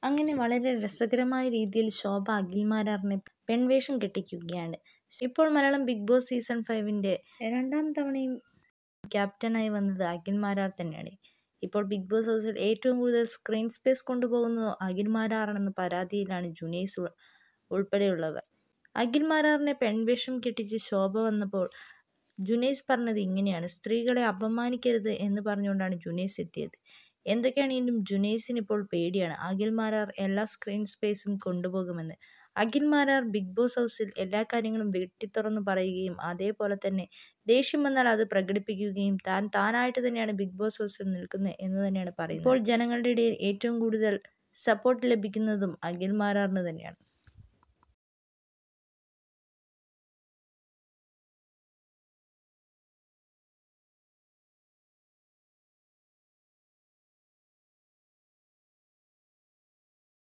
അങ്ങനെ വളരെ രസകരമായ രീതിയിൽ ശോഭ അഖിൽ മാരാറിനെ പെൺവേഷം കെട്ടിക്കുകയാണ് ഇപ്പോൾ മലയാളം ബിഗ് ബോസ് സീസൺ ഫൈവിൻ്റെ രണ്ടാം തവണയും ക്യാപ്റ്റനായി വന്നത് അഖിൽ മാരാർ തന്നെയാണ് ഇപ്പോൾ ബിഗ് ബോസ് ഹൗസിൽ ഏറ്റവും കൂടുതൽ സ്ക്രീൻ സ്പേസ് കൊണ്ടുപോകുന്നത് അഖിൽ മാരാറാണെന്ന പരാതിയിലാണ് ജുനൈസ് ഉൾ- ഉൾപ്പെടെയുള്ളവർ അഖിൽ മാരാറിനെ പെൺവേഷം കെട്ടിച്ച് ശോഭ വന്നപ്പോൾ ജുനൈസ് പറഞ്ഞത് ഇങ്ങനെയാണ് സ്ത്രീകളെ അപമാനിക്കരുത് എന്ന് പറഞ്ഞുകൊണ്ടാണ് ജുനൈസ് എത്തിയത് എന്തൊക്കെയാണെങ്കിലും ജുനൈസിന് ഇപ്പോൾ പേടിയാണ് അഖിൽ മാരാർ എല്ലാ സ്ക്രീൻ സ്പേസും കൊണ്ടുപോകുമെന്ന് അഖിൽ മാരാർ ബിഗ് ബോസ് ഹൗസിൽ എല്ലാ കാര്യങ്ങളും വെട്ടിത്തുറന്ന് പറയുകയും അതേപോലെ തന്നെ ദേഷ്യം വന്നാൽ അത് പ്രകടിപ്പിക്കുകയും താൻ താനായിട്ട് തന്നെയാണ് ബിഗ് ബോസ് ഹൗസിൽ നിൽക്കുന്നത് എന്ന് തന്നെയാണ് പറയുന്നത് ഇപ്പോൾ ജനങ്ങളുടെ ഇടയിൽ ഏറ്റവും കൂടുതൽ സപ്പോർട്ട് ലഭിക്കുന്നതും അഖിൽ മാരാറിന് തന്നെയാണ്